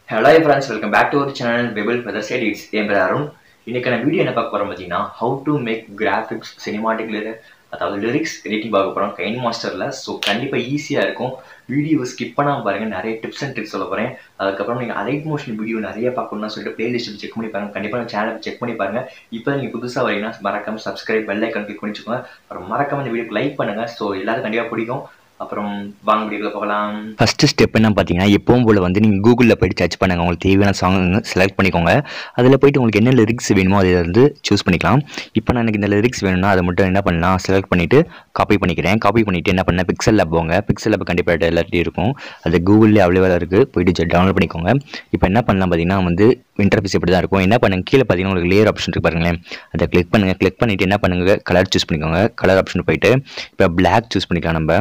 hello friends welcome back to our channel வெபிள் ஃபெதர் சைட் இட்ஸ் என் பேர் அருண் இன்னைக்கான வீடியோ என்ன பார்க்க போகிறோம் பார்த்தீங்கன்னா how to make graphics cinematic அதாவது லிரிக்ஸ் எடிட்டிங் பார்க்க போகிறோம் கைன் மாஸ்டரில் ஸோ கண்டிப்பாக ஈஸியாக இருக்கும் வீடியோ ஸ்கிப் பண்ணாமல் பாருங்கள் நிறைய டிப்ஸ் அண்ட் ட்ரிக்ஸ் சொல்ல போகிறேன் அதுக்கப்புறம் நீங்கள் அலைட் மோஷன் வீடியோ நிறைய பார்க்கணும்னு சொல்லிட்டு பிளேலிஸ்ட் செக் பண்ணி பாருங்கள் கண்டிப்பாக சேனல் செக் பண்ணி பாருங்கள் இப்போ நீங்கள் புதுசாக வரீங்கன்னா மறக்காம சப்ஸ்கிரைப் பெல் ஐக்கன் கிளிக் பண்ணிச்சுக்கோங்க அப்புறம் மறக்காம இந்த வீடியோக்கு லைக் பண்ணுங்கள் ஸோ எல்லாரும் கண்டிப்பாக பிடிக்கும் அப்புறம் வாங்க வீடியோவில் போகலாம் ஃபஸ்ட்டு ஸ்டெப் என்ன பார்த்தீங்கன்னா எப்பவும் போல் வந்து நீங்கள் கூகுளில் போயிட்டு சர்ச் பண்ணுங்கள் உங்களுக்கு தேவையான சாங் செலக்ட் பண்ணிக்கோங்க அதில் போயிட்டு உங்களுக்கு என்ன லிரிக்ஸ் வேணுமோ அதை வந்து சூஸ் பண்ணிக்கலாம் இப்போ நான் எனக்கு இந்த லிரிக்ஸ் வேணும்னா அதை மட்டும் என்ன பண்ணலாம் செலக்ட் பண்ணிவிட்டு காப்பி பண்ணிக்கிறேன் காப்பி பண்ணிவிட்டு என்ன பண்ணேன் பிக்சல் லேப் போங்க பிக்சல் லேப் கண்டிப்பாக எல்லாத்தையும் இருக்கும் அது கூகுளில் அவைலபிளாக இருக்குது போயிட்டு டவுன்லோட் பண்ணிக்கோங்க இப்போ என்ன பண்ணலாம் பார்த்தீங்கன்னா வந்து இன்டர்ஃபேஸ் இப்படி தான் இருக்கும் என்ன பண்ணுங்க கீழே பார்த்தீங்கன்னா உங்களுக்கு லேயர் ஆப்ஷன் இருக்கு பாருங்களேன் அதை கிளிக் பண்ணுங்கள் கிளிக் பண்ணிவிட்டு என்ன பண்ணுங்க கலர் சூஸ் பண்ணிக்கோங்க கலர் ஆப்ஷன் போயிட்டு இப்போ பிளாக் சூஸ் பண்ணிக்கலாம் நம்ம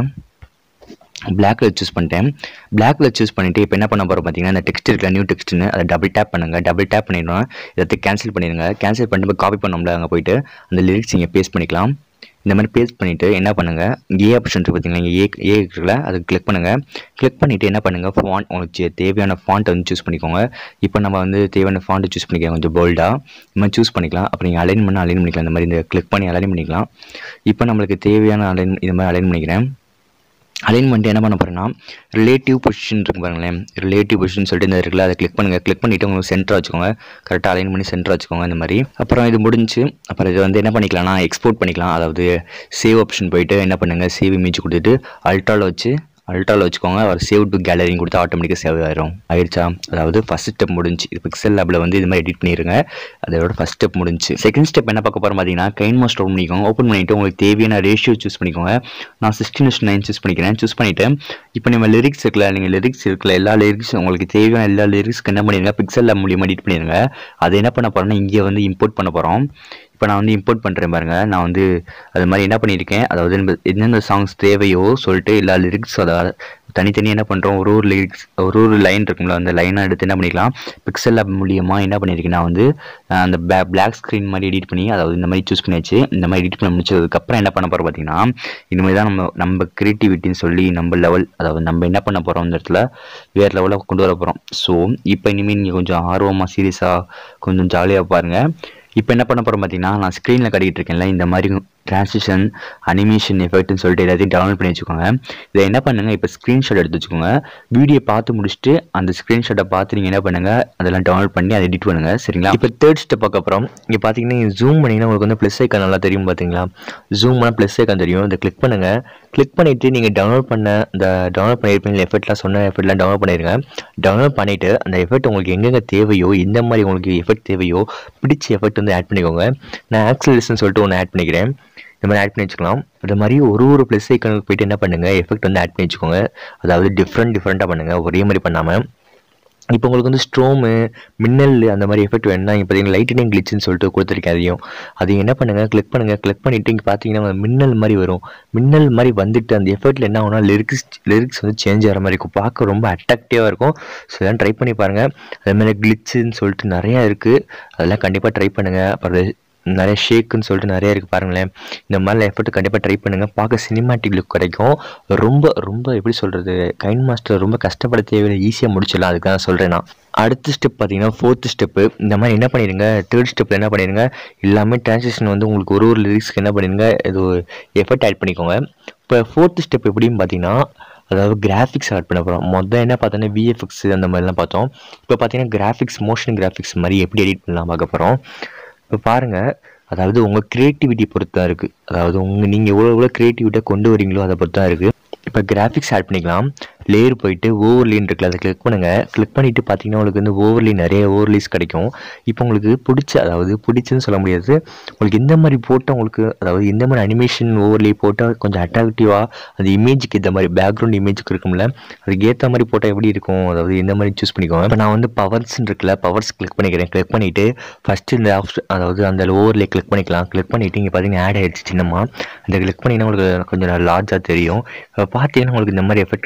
பிளாக்ல சூஸ் பண்ணிட்டேன் பிளாக்ல சூஸ் பண்ணிட்டு இப்போ என்ன பண்ண போகிறோம் பார்த்தீங்கன்னா இந்த டெக்ஸ்ட் இருக்கிற நியூ டெக்ஸ்ட்னு அதை டபுள் டேப் பண்ணுங்க டபுள் டேப் பண்ணிடணும் இதை கேன்சல் பண்ணிடுங்க கேன்சல் பண்ணிட்டு காப்பி பண்ணோம்ல அங்கே போயிட்டு அந்த லிரிக்ஸ் இங்கே பேஸ்ட் பண்ணிக்கலாம் இந்த மாதிரி பேஸ்ட் பண்ணிவிட்டு என்ன பண்ணுங்கள் ஏ ஆப்ஷன் இருக்குது பார்த்தீங்களா இங்கே ஏ ஏ இருக்குல்ல அதை கிளிக் பண்ணுங்கள் கிளிக் பண்ணிவிட்டு என்ன பண்ணுங்கள் ஃபாண்ட் உங்களுக்கு தேவையான ஃபாண்ட்டை வந்து சூஸ் பண்ணிக்கோங்க இப்போ நம்ம வந்து தேவையான ஃபாண்ட்டை சூஸ் பண்ணிக்கலாம் கொஞ்சம் போல்டாக இந்த மாதிரி சூஸ் பண்ணிக்கலாம் அப்புறம் நீங்கள் அலைன் பண்ணால் அலைன் பண்ணிக்கலாம் இந்த மாதிரி இந்த கிளிக் பண்ணி அலைன் பண்ணிக்கலாம் இப்போ நம்மளுக்கு தேவையான அலைன் இந்த மாதிரி அலைன் பண்ணிக்கிறேன் அலைன்மெண்ட் என்ன பண்ண போகிறேன்னா ரிலேட்டிவ் பொசிஷன் இருக்கு பாருங்களேன் ரிலேட்டிவ் பொசிஷன் சொல்லிட்டு இந்த இருக்குல்ல அதை கிளிக் பண்ணுங்கள் கிளிக் பண்ணிவிட்டு உங்களுக்கு சென்டர் வச்சுக்கோங்க கரெக்டாக அலைன் பண்ணி சென்டர் வச்சுக்கோங்க இந்த மாதிரி அப்புறம் இது முடிஞ்சு அப்புறம் இது வந்து என்ன பண்ணிக்கலாம்னா எக்ஸ்போர்ட் பண்ணிக்கலாம் அதாவது சேவ் ஆப்ஷன் போயிட்டு என்ன பண்ணுங்கள் சேவ் இமேஜ் கொடுத்துட்டு அல்ட்ராவில் வச்சு அல்ட்ராவில் வச்சுக்கோங்க அவர் சேவ் டு கேலரின்னு கொடுத்தா ஆட்டோமேட்டிக்காக சேவ் ஆயிரும் ஆயிடுச்சா அதாவது ஃபஸ்ட் ஸ்டெப் முடிஞ்சு இது பிக்சல் லேபில் வந்து இது மாதிரி எடிட் பண்ணிடுங்க அதோட ஃபஸ்ட் ஸ்டெப் முடிஞ்சு செகண்ட் ஸ்டெப் என்ன பார்க்க போகிறோம் பார்த்தீங்கன்னா கைன் மாஸ்டர் ஓப்பன் பண்ணிக்கோங்க ஓப்பன் பண்ணிவிட்டு உங்களுக்கு தேவையான ரேஷியோ சூஸ் பண்ணிக்கோங்க நான் சிக்ஸ்டீன் நைன் சூஸ் பண்ணிக்கிறேன் சூஸ் பண்ணிவிட்டு இப்போ நம்ம லிரிக்ஸ் இருக்குல்ல நீங்கள் லிரிக்ஸ் இருக்குல்ல எல்லா லிரிக்ஸ் உங்களுக்கு தேவையான எல்லா லிரிக்ஸ்க்கு என்ன பண்ணிடுங்க பிக்சல் லேப் மூலியமாக எடிட் பண்ணிடுங்க அதை என்ன பண்ண போகிறோம்னா இங்கே வந்து இம்போர்ட் பண்ண போகிறோம் இப்போ நான் வந்து இம்போர்ட் பண்ணுறேன் பாருங்கள் நான் வந்து அது மாதிரி என்ன பண்ணியிருக்கேன் அதாவது நம்ம எந்தெந்த சாங்ஸ் தேவையோ சொல்லிட்டு எல்லா லிரிக்ஸ் அதாவது தனித்தனியாக என்ன பண்ணுறோம் ஒரு ஒரு லிரிக்ஸ் ஒரு ஒரு லைன் இருக்கும்ல அந்த லைனை எடுத்து என்ன பண்ணிக்கலாம் பிக்சல் ஆப் மூலியமாக என்ன பண்ணியிருக்கேன் நான் வந்து அஹ், அந்த பே பிளாக் ஸ்க்ரீன் மாதிரி எடிட் பண்ணி அதாவது இந்த மாதிரி சூஸ் பண்ணியாச்சு இந்த மாதிரி எடிட் பண்ணி முடிச்சதுக்கப்புறம் என்ன பண்ண போகிறோம் பார்த்தீங்கன்னா இந்த மாதிரி தான் நம்ம நம்ம க்ரியேட்டிவிட்டின்னு சொல்லி நம்ம லெவல் அதாவது நம்ம என்ன பண்ண போகிறோம் இந்த இடத்துல வேறு லெவலில் கொண்டு வர போகிறோம் ஸோ இப்போ இனிமேல் நீங்கள் கொஞ்சம் ஆர்வமாக சீரியஸாக கொஞ்சம் ஜாலியாக பாருங்கள் இப்போ என்ன பண்ண போகிறோம் பார்த்தீங்கன்னா நான் ஸ்க்ரீனில் காட்டிகிட்டு இருக்கேன்ல இந்த மாதிரி ட்ரான்சிஷன் அனிமேஷன் எஃபெக்ட்னு சொல்லிட்டு எல்லாத்தையும் டவுன்லோட் பண்ணி வச்சுக்கோங்க இதை என்ன பண்ணுங்க இப்போ ஸ்க்ரீன்ஷாட் எடுத்து வச்சுக்கோங்க வீடியோ பார்த்து முடிச்சுட்டு அந்த ஸ்க்ரீன்ஷாட்டை பார்த்து நீங்கள் என்ன பண்ணுங்க அதெல்லாம் டவுன்லோட் பண்ணி அதை எடிட் பண்ணுங்க சரிங்களா இப்போ தேர்ட் ஸ்டெப் அப்புறம் இங்கே பார்த்தீங்கன்னா ஜூம் பண்ணிங்கன்னா உங்களுக்கு வந்து ப்ளஸ் ஐக்கான் நல்லா தெரியும் பார்த்தீங்களா ஜூம் பண்ணால் ப்ளஸ் ஐக்கான் தெரியும் இதை கிளிக் பண்ணுங்க கிளிக் பண்ணிவிட்டு நீங்கள் டவுன்லோட் பண்ண இந்த டவுன்லோட் பண்ணியிருப்பீங்க எஃபெக்ட்லாம் சொன்ன எஃபெக்ட்லாம் டவுன்லோட் பண்ணிடுங்க டவுன்லோட் பண்ணிவிட்டு அந்த எஃபெக்ட் உங்களுக்கு எங்கெங்கே தேவையோ எந்த மாதிரி உங்களுக்கு எஃபெக்ட் தேவையோ பிடிச்ச எஃபெக்ட் வந்து ஆட் பண்ணிக்கோங்க நான் ஆக்சலேஷன் சொல்லிட்டு ஒன்று ஆட் பண்ணிக்கிறேன் இந்த மாதிரி ஆட் பண்ணி வச்சுக்கலாம் அது மாதிரி ஒரு ஒரு ப்ளஸ் ஐக்கனுக்கு போயிட்டு என்ன பண்ணுங்கள் எஃபெக்ட் வந்து ஆட் பண்ணி வச்சுக்கோங்க அதாவது டிஃப்ரெண்ட் டிஃப்ரெண்ட்டாக பண்ணுங்கள் ஒரே மாதிரி பண்ணாமல் இப்போ உங்களுக்கு வந்து ஸ்ட்ரோமு மின்னல் அந்த மாதிரி எஃபெக்ட் வேணும்னா இங்கே பார்த்தீங்கன்னா லைட்டனிங் கிளிச்சுன்னு சொல்லிட்டு கொடுத்துருக்கேன் அதையும் அது என்ன பண்ணுங்கள் கிளிக் பண்ணுங்கள் கிளிக் பண்ணிவிட்டு இங்கே பார்த்தீங்கன்னா மின்னல் மாதிரி வரும் மின்னல் மாதிரி வந்துட்டு அந்த எஃபெக்ட்டில் என்ன ஆகும்னா லிரிக்ஸ் லிரிக்ஸ் வந்து சேஞ்ச் ஆகிற மாதிரி இருக்கும் பார்க்க ரொம்ப அட்ராக்டிவாக இருக்கும் ஸோ இதெல்லாம் ட்ரை பண்ணி பாருங்கள் அதே மாதிரி கிளிச்சுன்னு சொல்லிட்டு நிறையா இருக்குது அதெல்லாம் கண்டிப்பாக ட்ரை பண்ணுங்கள் அப்புறம் நிறைய ஷேக்குன்னு சொல்லிட்டு நிறைய இருக்குது பாருங்களேன் இந்த மாதிரி எஃபர்ட் கண்டிப்பாக ட்ரை பண்ணுங்கள் பார்க்க சினிமாட்டிக் லுக் கிடைக்கும் ரொம்ப ரொம்ப எப்படி சொல்கிறது கைன் மாஸ்டர் ரொம்ப கஷ்டப்பட தேவையில்லை ஈஸியாக முடிச்சிடலாம் அதுக்கு தான் சொல்கிறேன் நான் அடுத்த ஸ்டெப் பார்த்தீங்கன்னா ஃபோர்த்து ஸ்டெப்பு இந்த மாதிரி என்ன பண்ணிடுங்க தேர்ட் ஸ்டெப்பில் என்ன பண்ணிடுங்க எல்லாமே டிரான்சேக்ஷன் வந்து உங்களுக்கு ஒரு ஒரு லிரிக்ஸ்க்கு என்ன பண்ணிடுங்க இது எஃபர்ட் ஆட் பண்ணிக்கோங்க இப்போ ஃபோர்த்து ஸ்டெப் எப்படின்னு பார்த்தீங்கன்னா அதாவது கிராஃபிக்ஸ் ஆட் பண்ண போகிறோம் மொதல் என்ன பார்த்தோன்னா விஎஃப்எக்ஸ் அந்த மாதிரிலாம் பார்த்தோம் இப்போ பார்த்தீங்கன்னா கிராஃபிக்ஸ் மோஷன் கிராஃபிக்ஸ் மாதிரி எப்படி எடிட் பண்ணலாம் பார்க்க போகிறோம் இப்போ பாருங்கள் அதாவது உங்கள் க்ரியேட்டிவிட்டி பொறுத்து தான் இருக்குது அதாவது உங்கள் நீங்கள் எவ்வளோ எவ்வளோ க்ரியேட்டிவிட்டியாக கொண்டு வரீங்களோ அதை பொறுத்து தான் இருக்குது இப்போ கிராஃபிக்ஸ் ஆட் பண்ணிக்கலாம் லேயர் போயிட்டு ஓவர்லின்னு இருக்குல்ல அதை கிளிக் பண்ணுங்கள் கிளிக் பண்ணிவிட்டு பார்த்தீங்கன்னா உங்களுக்கு வந்து ஓவர்லி நிறைய ஓவர்லீஸ் கிடைக்கும் இப்போ உங்களுக்கு பிடிச்ச அதாவது பிடிச்சுன்னு சொல்ல முடியாது உங்களுக்கு எந்த மாதிரி போட்டால் உங்களுக்கு அதாவது எந்த மாதிரி அனிமேஷன் ஓவர்லி போட்டால் கொஞ்சம் அட்ராக்டிவாக அந்த இமேஜுக்கு இந்த மாதிரி பேக்ரவுண்ட் இமேஜுக்கு இருக்கும்ல அதுக்கு ஏற்ற மாதிரி போட்டால் எப்படி இருக்கும் அதாவது எந்த மாதிரி சூஸ் பண்ணிக்கோங்க இப்போ நான் வந்து பவர்ஸ்ன்னு இருக்குல்ல பவர்ஸ் கிளிக் பண்ணிக்கிறேன் கிளிக் பண்ணிவிட்டு ஃபஸ்ட்டு இந்த ஆப்ஷன் அதாவது அந்த ஓவர்லே கிளிக் பண்ணிக்கலாம் கிளிக் பண்ணிவிட்டு இங்கே பார்த்தீங்கன்னா ஆட் ஆகிடுச்சு சின்னமாக அந்த கிளிக் பண்ணிங்கன்னா உங்களுக்கு கொஞ்சம் லார்ஜாக தெரியும் இப்போ பார்த்தீங்கன்னா உங்களுக்கு இந்த மாதிரி எஃபெக்ட் கிடைக்கும் பார்த்து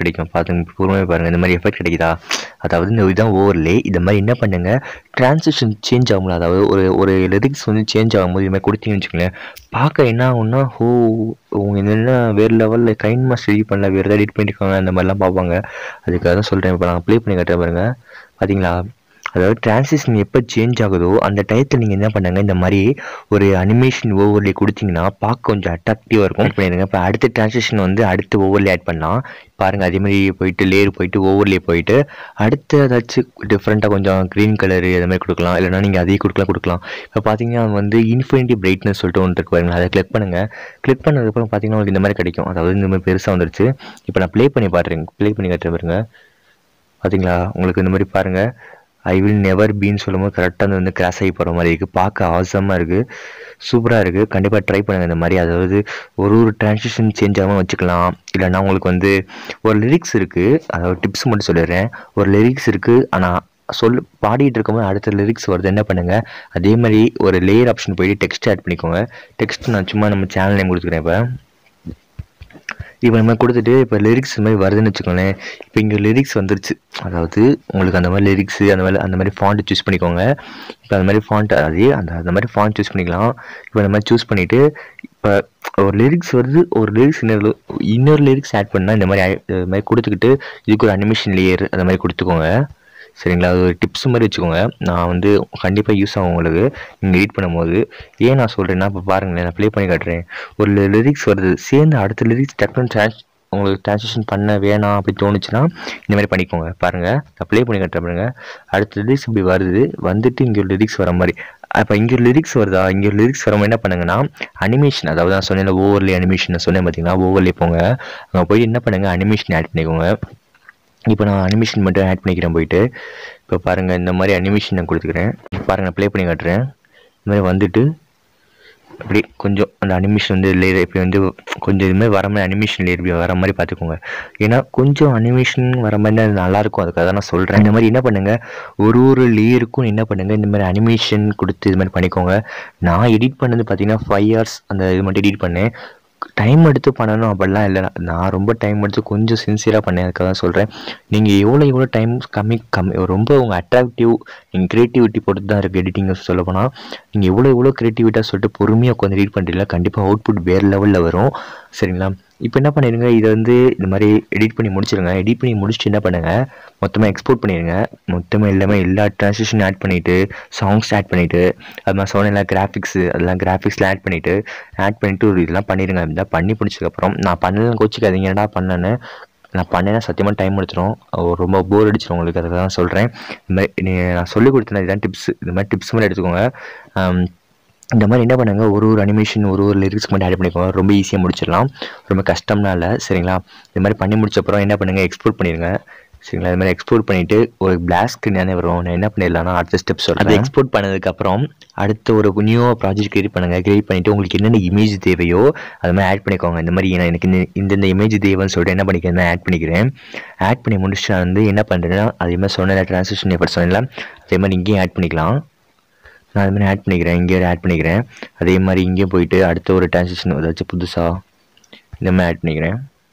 பாருங்க பொறுமையாக பாருங்கள் இந்த மாதிரி எஃபெக்ட் கிடைக்குதா அதாவது இந்த இதுதான் ஓவர்லே இந்த மாதிரி என்ன பண்ணுங்க டிரான்சிஷன் சேஞ்ச் ஆகும்ல அதாவது ஒரு ஒரு லிரிக்ஸ் வந்து சேஞ்ச் ஆகும்போது இது மாதிரி கொடுத்தீங்கன்னு வச்சுக்கோங்களேன் பார்க்க என்ன ஆகும்னா ஓ உங்க இது என்ன வேறு லெவலில் கைன் மாஸ்டர் எடிட் பண்ணல வேறு ஏதாவது எடிட் பண்ணியிருக்காங்க அந்த மாதிரிலாம் பார்ப்பாங்க அதுக்காக தான் சொல்கிறேன் இப்போ நான் ப்ளே பண்ணி காட்டுறேன் பாருங்க பார்த்தீங்களா அதாவது டிரான்சிஷன் எப்போ சேஞ்ச் ஆகுதோ அந்த டயத்தில் நீங்கள் என்ன பண்ணுங்க இந்த மாதிரி ஒரு அனிமேஷன் ஓவர்லே கொடுத்தீங்கன்னா பார்க்க கொஞ்சம் அட்ராக்டிவாக இருக்கும் Add பண்ணிடுங்க இப்போ அடுத்த டிரான்சிஷன் வந்து அடுத்து ஓவர்லே ஆட் பண்ணலாம் பாருங்கள் அதே மாதிரி போயிட்டு லேயர் போயிட்டு ஓவர்லே போயிட்டு அடுத்து ஏதாச்சும் டிஃப்ரெண்ட்டாக கொஞ்சம் க்ரீன் கலரு அது மாதிரி கொடுக்கலாம் இல்லைனா நீங்கள் அதையே கொடுக்கலாம் கொடுக்கலாம் இப்போ பார்த்தீங்கன்னா வந்து இன்ஃபினிட்டி பிரைட்னஸ் சொல்லிட்டு ஒன்று இருக்கு பாருங்க அதை கிளிக் பண்ணுங்கள் கிளிக் பண்ணதுக்கப்புறம் பார்த்தீங்கன்னா உங்களுக்கு இந்த மாதிரி கிடைக்கும் அதாவது இந்த மாதிரி பெருசாக வந்துருச்சு இப்போ நான் ப்ளே பண்ணி பாடுறேன் ப்ளே பண்ணி காட்டுறேன் பாருங்க பார்த்தீங்களா உங்களுக்கு இந்த மாதிரி பாருங்கள் ஐ வில் நெவர் பீன்னு சொல்லும்போது கரெக்டாக அது வந்து கிராஸ் ஆகி போகிற மாதிரி இருக்குது பார்க்க ஆசமாக இருக்குது சூப்பராக இருக்குது கண்டிப்பாக ட்ரை பண்ணுங்கள் இந்த மாதிரி அதாவது ஒரு ஒரு டிரான்சிஷன் சேஞ்ச் ஆகாமல் வச்சுக்கலாம் இல்லைன்னா உங்களுக்கு வந்து ஒரு லிரிக்ஸ் இருக்குது அதாவது டிப்ஸ் மட்டும் சொல்லிடுறேன் ஒரு லிரிக்ஸ் இருக்குது ஆனால் சொல் பாடிட்டு இருக்கும்போது அடுத்த லிரிக்ஸ் வருது என்ன பண்ணுங்கள் அதே மாதிரி ஒரு லேயர் ஆப்ஷன் போயிட்டு டெக்ஸ்ட் ஆட் பண்ணிக்கோங்க டெக்ஸ்ட் நான் சும்மா நம்ம சேனல் நேம் கொடுத்துக்கிறேன் இப்போ இப்போ நம்ம கொடுத்துட்டு இப்போ லிரிக்ஸ் இந்த மாதிரி வருதுன்னு வச்சுக்கோங்களேன் இப்போ இங்கே லிரிக்ஸ் வந்துருச்சு அதாவது உங்களுக்கு அந்த மாதிரி லிரிக்ஸு அந்த மாதிரி அந்த மாதிரி ஃபாண்ட் சூஸ் பண்ணிக்கோங்க இப்போ அந்த மாதிரி ஃபாண்ட் அதே அந்த அந்த மாதிரி ஃபாண்ட் சூஸ் பண்ணிக்கலாம் இப்போ அந்த மாதிரி சூஸ் பண்ணிவிட்டு இப்போ ஒரு லிரிக்ஸ் வருது ஒரு லிரிக்ஸ் இன்னொரு இன்னொரு லிரிக்ஸ் ஆட் பண்ணால் இந்த மாதிரி ஆ- இது மாதிரி கொடுத்துக்கிட்டு இதுக்கு ஒரு அனிமேஷன் லேயர் அந்த மாதிரி கொடுத்துக்கோங்க சரிங்களா அது ஒரு டிப்ஸ் மாதிரி வச்சுக்கோங்க நான் வந்து கண்டிப்பாக யூஸ் ஆகும் உங்களுக்கு நீங்கள் எடிட் பண்ணும்போது ஏன் நான் சொல்கிறேன்னா இப்போ பாருங்களேன் நான் ப்ளே பண்ணி காட்டுறேன் ஒரு லிரிக்ஸ் வருது சேர்ந்து அடுத்த லிரிக்ஸ் டக்குன்னு ட்ரான்ஸ் உங்களுக்கு ட்ரான்ஸ்லேஷன் பண்ண வேணாம் அப்படி தோணுச்சுன்னா இந்த மாதிரி பண்ணிக்கோங்க பாருங்கள் நான் ப்ளே பண்ணி காட்டுறேன் பாருங்க அடுத்த லிரிக்ஸ் இப்படி வருது வந்துட்டு இங்கே ஒரு லிரிக்ஸ் வர மாதிரி அப்போ இங்கே ஒரு லிரிக்ஸ் வருதா இங்கே ஒரு லிரிக்ஸ் வர மாதிரி என்ன பண்ணுங்கன்னா அனிமேஷன் அதாவது நான் சொன்னேன் ஓவர்லே அனிமேஷன் சொன்னேன் பார்த்தீங்கன்னா ஓவர்லே போங்க அங்கே போய் என்ன பண்ணுங்கள் அனிமேஷன் ஆட் பண்ணிக்கோங்க இப்போ நான் அனிமேஷன் மட்டும் ஆட் பண்ணிக்கிறேன் போயிட்டு இப்போ பாருங்கள் இந்த மாதிரி அனிமேஷன் நான் கொடுத்துக்கிறேன் பாருங்கள் நான் ப்ளே பண்ணி காட்டுறேன் இந்த மாதிரி வந்துட்டு அப்படி கொஞ்சம் அந்த அனிமேஷன் வந்து லேயர் இப்போ வந்து கொஞ்சம் இதுமாதிரி வர மாதிரி அனிமேஷன் லேயர் இப்படி வர மாதிரி பார்த்துக்கோங்க ஏன்னா கொஞ்சம் அனிமேஷன் வர மாதிரி அது நல்லாயிருக்கும் அதுக்காக தான் நான் சொல்கிறேன் இந்த மாதிரி என்ன பண்ணுங்கள் ஒரு ஒரு லேயருக்கும் என்ன பண்ணுங்கள் இந்த மாதிரி அனிமேஷன் கொடுத்து இது மாதிரி பண்ணிக்கோங்க நான் எடிட் பண்ணது பார்த்தீங்கன்னா ஃபைவ் இயர்ஸ் அந்த இது மட்டும் எடிட் பண்ணேன் டைம் எடுத்து பண்ணணும் அப்படிலாம் இல்லை நான் ரொம்ப டைம் எடுத்து கொஞ்சம் சின்சியராக பண்ணேன் அதுக்காக தான் சொல்கிறேன் நீங்கள் எவ்வளோ எவ்வளோ டைம் கம்மி கம்மி ரொம்ப உங்கள் அட்ராக்டிவ் நீங்கள் க்ரியேட்டிவிட்டி பொறுத்து தான் இருக்குது எடிட்டிங் சொல்ல போனால் நீங்கள் எவ்வளோ எவ்வளோ க்ரியேட்டிவிட்டாக சொல்லிட்டு பொறுமையாக உட்காந்து ரீட் பண்ணுறீங்களா கண்டிப்பாக அவுட்புட் வேறு லெவலில் வரும் சரிங்களா இப்போ என்ன பண்ணிடுங்க இதை வந்து இந்த மாதிரி எடிட் பண்ணி முடிச்சிருங்க எடிட் பண்ணி முடிச்சுட்டு என்ன பண்ணுங்கள் மொத்தமாக எக்ஸ்போர்ட் பண்ணிடுங்க மொத்தமாக எல்லாமே எல்லா ட்ரான்ஸ்லேஷன் ஆட் பண்ணிவிட்டு சாங்ஸ் ஆட் பண்ணிவிட்டு அது மாதிரி சொன்ன கிராஃபிக்ஸு அதெல்லாம் கிராஃபிக்ஸில் ஆட் பண்ணிவிட்டு ஆட் பண்ணிட்டு ஒரு இதெல்லாம் பண்ணிடுங்க இதெல்லாம் பண்ணி முடிச்சதுக்கப்புறம் நான் பண்ணலாம் கோச்சிக்காதீங்க என்னடா பண்ணேன்னு நான் பண்ணேன்னா சத்தியமாக டைம் எடுத்துரும் அஹ் ரொம்ப போர் அடிச்சிடும் உங்களுக்கு அதுக்காக தான் சொல்கிறேன் இந்த மாதிரி நீ நான் சொல்லி கொடுத்தேன் இதுதான் டிப்ஸ் இந்த மாதிரி டிப்ஸ் மாதிரி எடுத்துக்கோங்க ஆம், இந்த மாதிரி என்ன பண்ணுங்க ஒரு ஒரு அனிமேஷன் ஒரு ஒரு லிரிக்ஸ் மட்டும் ஆட் பண்ணிக்கோங்க ரொம்ப ஈஸியாக முடிச்சிடலாம் ரொம்ப கஷ்டம்னா இல்லை சரிங்களா இந்த மாதிரி பண்ணி முடிச்ச அப்புறம் என்ன பண்ணுங்கள் எக்ஸ்போர்ட் பண்ணிடுங்க சரிங்களா இது மாதிரி எக்ஸ்போர்ட் பண்ணிவிட்டு ஒரு பிளாக் ஸ்க்ரீன் தானே வரும் நான் என்ன பண்ணிடலாம்னா அடுத்த ஸ்டெப் சொல்கிறேன் அதை எக்ஸ்போர்ட் பண்ணதுக்கப்புறம் அடுத்த ஒரு நியூ ப்ராஜெக்ட் கிரியேட் பண்ணுங்கள் கிரியேட் பண்ணிவிட்டு உங்களுக்கு என்னென்ன இமேஜ் தேவையோ அது மாதிரி ஆட் பண்ணிக்கோங்க இந்த மாதிரி நான் எனக்கு இந்த இந்த இமேஜ் தேவைன்னு சொல்லிட்டு என்ன பண்ணிக்கிறேன் ஆட் பண்ணிக்கிறேன் ஆட் பண்ணி முடிச்சுட்டு நான் வந்து என்ன பண்ணுறேன்னா அதே மாதிரி சொன்ன ட்ரான்ஸ்லேஷன் எப்படி சொன்னேன்ல அதே மாதிரி இங்கேயும் ஆட் பண்ணிக்கலாம் நான் அது மாதிரி ஆட் பண்ணிக்கிறேன் இங்கேயே ஆட் பண்ணிக்கிறேன் அதே மாதிரி இங்கேயும் போயிட்டு அடுத்த ஒரு ட்ரான்ஸ்லேஷன் ஏதாச்சும் புதுசாக இந்த மாதிரி ஆட் பண்ணிக்கிறேன்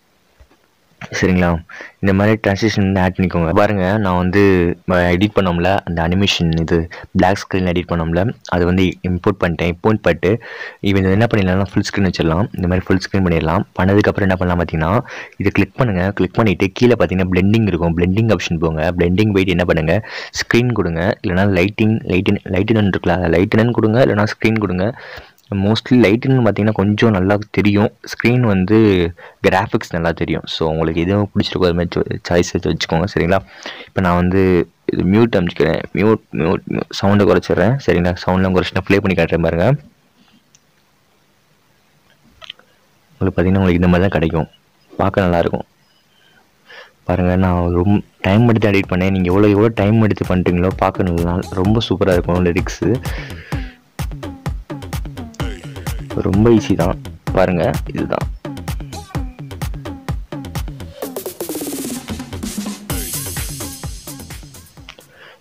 சரிங்களா இந்த மாதிரி ட்ரான்ஸ்லேஷன் வந்து ஆட் பண்ணிக்கோங்க பாருங்க நான் வந்து எடிட் பண்ணோம்ல அந்த அனிமேஷன் இது பிளாக் ஸ்க்ரீன் எடிட் பண்ணோம்ல அது வந்து இம்போர்ட் பண்ணிட்டேன் இம்போர்ட் பண்ணிட்டு இவன் இது என்ன பண்ணிடலாம் ஃபுல் ஸ்க்ரீன் வச்சிடலாம் இந்த மாதிரி ஃபுல் ஸ்க்ரீன் பண்ணிடலாம் பண்ணதுக்கப்புறம் என்ன பண்ணலாம் பார்த்தீங்கன்னா இதை கிளிக் பண்ணுங்கள் கிளிக் பண்ணிவிட்டு கீழே பார்த்தீங்கன்னா பிளெண்டிங் இருக்கும் பிளெண்டிங் ஆப்ஷன் போங்க பிளெண்டிங் போயிட்டு என்ன பண்ணுங்கள் ஸ்க்ரீன் கொடுங்க இல்லைனா லைட்டிங் லைட்டின் லைட்டினன் இருக்குல்ல அதை லைட்டினன் கொடுங்க இல்லைனா ஸ்க்ரீன் கொடுங்க மோஸ்ட்லி லைட்டுன்னு பார்த்தீங்கன்னா கொஞ்சம் நல்லா தெரியும் ஸ்க்ரீன் வந்து கிராஃபிக்ஸ் நல்லா தெரியும் ஸோ உங்களுக்கு எதுவும் பிடிச்சிருக்கோ அது மாதிரி சாய்ஸ் வச்சு வச்சுக்கோங்க சரிங்களா இப்போ நான் வந்து இது மியூட் அமைச்சிக்கிறேன் மியூட் மியூட் சவுண்டை குறைச்சிடுறேன் சரிங்களா சவுண்ட்லாம் குறைச்சி நான் ப்ளே பண்ணி காட்டுறேன் பாருங்க உங்களுக்கு பார்த்தீங்கன்னா உங்களுக்கு இந்த மாதிரி தான் கிடைக்கும் பார்க்க நல்லாயிருக்கும் பாருங்கள் நான் ரொம்ப டைம் எடுத்து எடிட் பண்ணேன் நீங்கள் எவ்வளோ எவ்வளோ டைம் எடுத்து பண்ணுறீங்களோ பார்க்க நல்லா ரொம்ப சூப்பராக இருக்கும் லிரிக்ஸு ரொம்ப ஈஸி தான் பாருங்கள் இதுதான்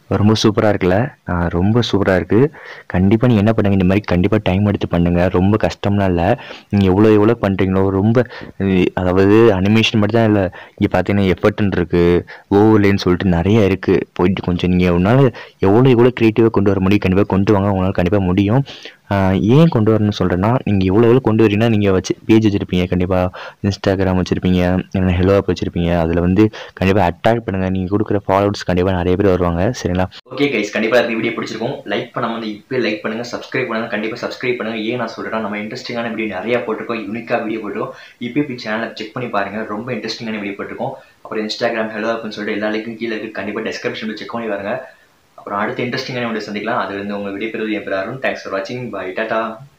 ரொம்ப சூப்பராக இருக்குல்ல ஆ, ரொம்ப சூப்பராக இருக்குது கண்டிப்பாக நீங்கள் என்ன பண்ணுங்க இந்த மாதிரி கண்டிப்பாக டைம் எடுத்து பண்ணுங்கள் ரொம்ப கஷ்டம்லாம் இல்லை நீங்கள் எவ்வளோ எவ்வளோ பண்ணுறீங்களோ ரொம்ப இது- அதாவது அனிமேஷன் மட்டும் தான் இல்லை இங்கே பார்த்தீங்கன்னா எஃபர்ட்னு இருக்குது ஓவர்லேன்னு சொல்லிட்டு நிறைய இருக்குது போயிட்டு கொஞ்சம் நீங்கள் உன்னால் எவ்வளோ எவ்வளோ க்ரியேட்டிவாக கொண்டு வர முடியும் கண்டிப்பாக கொண்டு வாங்க உங்களால் கண்டிப்பாக முடியும் ஆ, ஏன் கொண்டு வரணும்னு சொல்கிறேன்னா நீங்கள் எவ்வளோ எவ்வளோ கொண்டு வரீங்கன்னா நீங்கள் வச்சு பேஜ் வச்சுருப்பீங்க கண்டிப்பாக இன்ஸ்டாகிராம் வச்சுருப்பீங்க இல்லைன்னா ஹெலோ ஆப் வச்சுருப்பீங்க அதில் வந்து கண்டிப்பாக அட்ராக்ட் பண்ணுங்கள் நீங்கள் கொடுக்குற ஃபாலோவர்ஸ் கண்டிப்பாக நிறைய பேர் வருவாங்க சரிங்களா ஓகே கைஸ் கண்டிப்பாக இந்த வீடியோ பிடிச்சிருக்கும் லைக் பண்ணாம வந்து இப்போ லைக் பண்ணுங்க சப்ஸ்கிரைப் பண்ணுங்க கண்டிப்பாக சப்ஸ்கிரைப் பண்ணுங்க ஏன் நான் சொல்றேன்னா நம்ம இன்ட்ரெஸ்டிங்கான வீடியோ நிறைய போட்டிருக்கோம் யூனிக்காக வீடியோ போட்டிருக்கோம் இப்போ இப்போ சேனலை செக் பண்ணி பாருங்க ரொம்ப இன்ட்ரெஸ்டிங்கான வீடியோ போட்டிருக்கோம் அப்புறம் இன்ஸ்டாகிராம் ஹெலோ அப்படின்னு சொல்லிட்டு எல்லா லிங்க்கும் கீழே இருக்கு கண்டிப்பாக டிஸ்கிரிப்ஷனில் செக் பண்ணி பாருங்க அப்புறம் அடுத்த இன்ட்ரெஸ்டிங்கான வீடியோ சந்திக்கலாம் அது வந்து உங்க வீடியோ பெறுவது என் பேர் அருண் தேங்க்ஸ் ஃபார் வாட்சிங் பை டாடா